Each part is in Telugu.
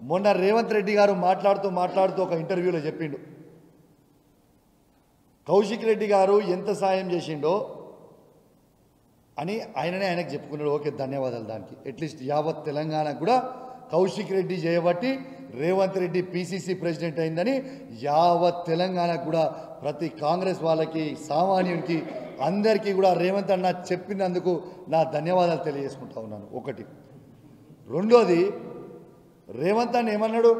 మొన్న రేవంత్ రెడ్డి గారు మాట్లాడుతూ మాట్లాడుతూ ఒక ఇంటర్వ్యూలో చెప్పిండు కౌశిక్ రెడ్డి గారు ఎంత సాయం చేసిండో అని ఆయననే ఆయనకు చెప్పుకున్నాడు ఓకే ధన్యవాదాలు దానికి అట్లీస్ట్ యావత్ తెలంగాణకు కూడా కౌశిక్ రెడ్డి చేయబట్టి రేవంత్ రెడ్డి పిసిసి ప్రెసిడెంట్ అయిందని యావత్ తెలంగాణకు కూడా ప్రతి కాంగ్రెస్ వాళ్ళకి సామాన్యునికి అందరికీ కూడా రేవంత్ అన్న చెప్పినందుకు నా ధన్యవాదాలు తెలియజేసుకుంటా ఉన్నాను ఒకటి రెండోది రేవంత్ అన్న ఏమన్నాడు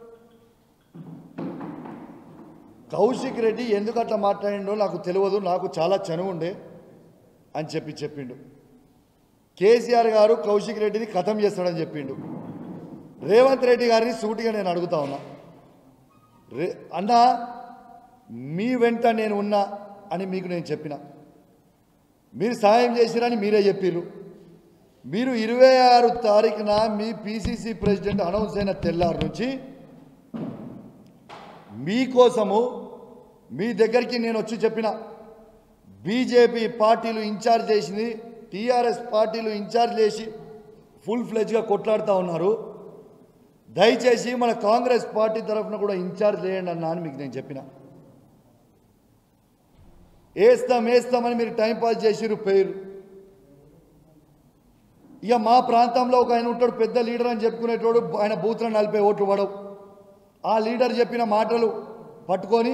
కౌశిక్ రెడ్డి ఎందుకు అట్లా మాట్లాడిండో నాకు తెలియదు నాకు చాలా చనువు ఉండే అని చెప్పి చెప్పిండు కేసీఆర్ గారు కౌశిక్ రెడ్డిని ఖతం చేస్తాడని చెప్పిండు రేవంత్ రెడ్డి గారిని సూటిగా నేను అడుగుతా ఉన్నా రే అన్నా మీ వెంట నేను ఉన్నా అని మీకు నేను చెప్పిన మీరు సాయం చేసిరని మీరే చెప్పిర్రు మీరు ఇరవై ఆరు తారీఖున మీ పిసిసి ప్రెసిడెంట్ అనౌన్స్ అయిన తెల్లారి నుంచి మీకోసము మీ దగ్గరికి నేను వచ్చి చెప్పిన బీజేపీ పార్టీలు ఇన్ఛార్జ్ చేసింది టీఆర్ఎస్ పార్టీలు ఇన్ఛార్జ్ చేసి ఫుల్ ఫ్లెజ్గా కొట్లాడుతూ ఉన్నారు దయచేసి మన కాంగ్రెస్ పార్టీ తరఫున కూడా ఇన్ఛార్జ్ చేయండి అన్నా అని మీకు నేను చెప్పిన వేస్తాం వేస్తామని మీరు టైం పాస్ చేసిరు పేరు ఇక మా ప్రాంతంలో ఒక ఆయన ఉంటాడు పెద్ద లీడర్ అని చెప్పుకునేటోడు ఆయన బూత్లో నలభై ఓట్లు పడవు ఆ లీడర్ చెప్పిన మాటలు పట్టుకొని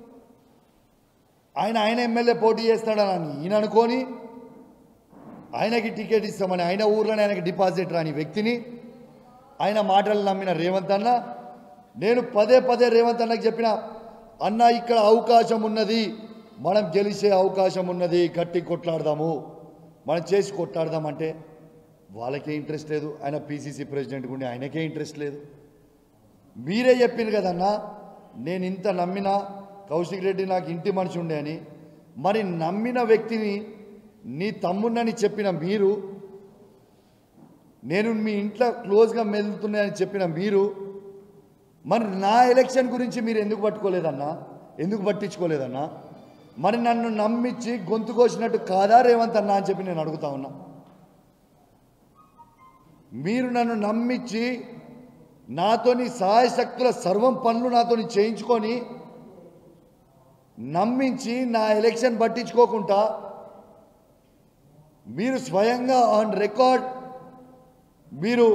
ఆయన ఆయన ఎమ్మెల్యే పోటీ చేస్తాడని ఈయన అనుకొని ఆయనకి టికెట్ ఇస్తామని ఆయన ఊర్లోనే ఆయనకి డిపాజిట్ రాని వ్యక్తిని ఆయన మాటలు నమ్మిన రేవంత్ అన్న నేను పదే పదే రేవంత్ అన్నకి చెప్పిన అన్న ఇక్కడ అవకాశం ఉన్నది మనం గెలిచే అవకాశం ఉన్నది గట్టి కొట్లాడదాము మనం చేసి కొట్లాడదామంటే వాళ్ళకే ఇంట్రెస్ట్ లేదు ఆయన పీసీసీ ప్రెసిడెంట్ ఉండి ఆయనకే ఇంట్రెస్ట్ లేదు మీరే చెప్పింది కదన్నా నేను ఇంత నమ్మిన కౌశిక్ రెడ్డి నాకు ఇంటి మనిషి ఉండే అని మరి నమ్మిన వ్యక్తిని నీ తమ్ముడినని చెప్పిన మీరు నేను మీ ఇంట్లో క్లోజ్గా మెలుతున్నాయని చెప్పిన మీరు మరి నా ఎలక్షన్ గురించి మీరు ఎందుకు పట్టుకోలేదన్నా ఎందుకు పట్టించుకోలేదన్నా మరి నన్ను నమ్మించి గొంతు కోసినట్టు కాదా రేవంత్ అన్నా అని చెప్పి నేను అడుగుతా ఉన్నా మీరు నన్ను నమ్మించి నాతోని సహాయశక్తుల సర్వం పనులు నాతోని చేయించుకొని నమ్మించి నా ఎలక్షన్ పట్టించుకోకుండా మీరు స్వయంగా ఆన్ రికార్డ్ మీరు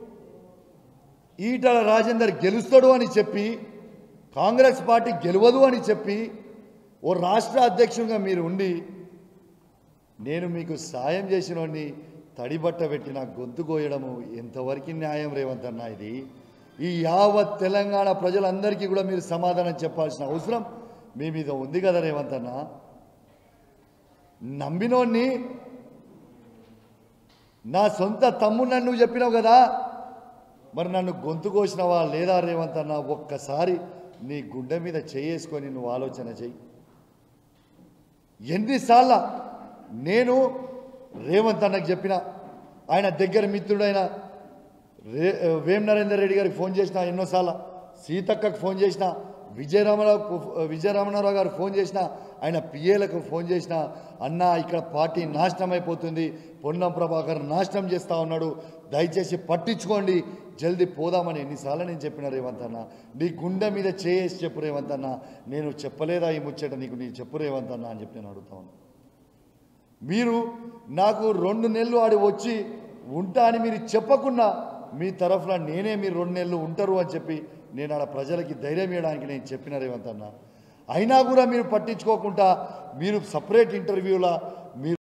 ఈటల రాజేందర్ గెలుస్తాడు అని చెప్పి కాంగ్రెస్ పార్టీ గెలవదు అని చెప్పి ఓ రాష్ట్ర అధ్యక్షునిగా మీరు ఉండి నేను మీకు సాయం చేసినోడిని తడిబట్ట పెట్టి నా గొంతు కోయడము ఎంతవరకు న్యాయం రేవంత్ అన్న ఇది ఈ యావత్ తెలంగాణ ప్రజలందరికీ కూడా మీరు సమాధానం చెప్పాల్సిన అవసరం మీ మీద ఉంది కదా రేవంత్ అన్న నమ్మినోడిని నా సొంత తమ్ముడు నన్ను నువ్వు చెప్పినావు కదా మరి నన్ను గొంతు కోసినవా లేదా రేవంత్ అన్న ఒక్కసారి నీ గుండె మీద చేసుకొని నువ్వు ఆలోచన చెయ్యి ఎన్నిసార్ల నేను రేవంత్ అన్నకు చెప్పిన ఆయన దగ్గర మిత్రుడైన రే వేం నరేందర్ రెడ్డి గారికి ఫోన్ చేసిన ఎన్నోసార్లు సీతక్కకు ఫోన్ చేసిన విజయరామరావు విజయరామరావు గారు ఫోన్ చేసిన ఆయన పిఏలకు ఫోన్ చేసిన అన్న ఇక్కడ పార్టీ నాశనం అయిపోతుంది పొన్నం ప్రభాకర్ నాశనం చేస్తూ ఉన్నాడు దయచేసి పట్టించుకోండి జల్దీ పోదామని ఎన్నిసార్లు నేను చెప్పిన రేవంత్ అన్న నీ గుండె మీద చేసి చెప్పు రేవంత్ అన్న నేను చెప్పలేదా ఈ ముచ్చట నీకు నీ చెప్పు రేవంత్ అన్న అని చెప్పి నేను అడుగుతా ఉన్నా మీరు నాకు రెండు నెలలు ఆడి వచ్చి ఉంటా అని మీరు చెప్పకుండా మీ తరఫున నేనే మీరు రెండు నెలలు ఉంటారు అని చెప్పి నేను ఆడ ప్రజలకి ధైర్యం ఇవ్వడానికి నేను చెప్పిన రేవంత్ అన్న అయినా కూడా మీరు పట్టించుకోకుండా మీరు సపరేట్ ఇంటర్వ్యూలా మీరు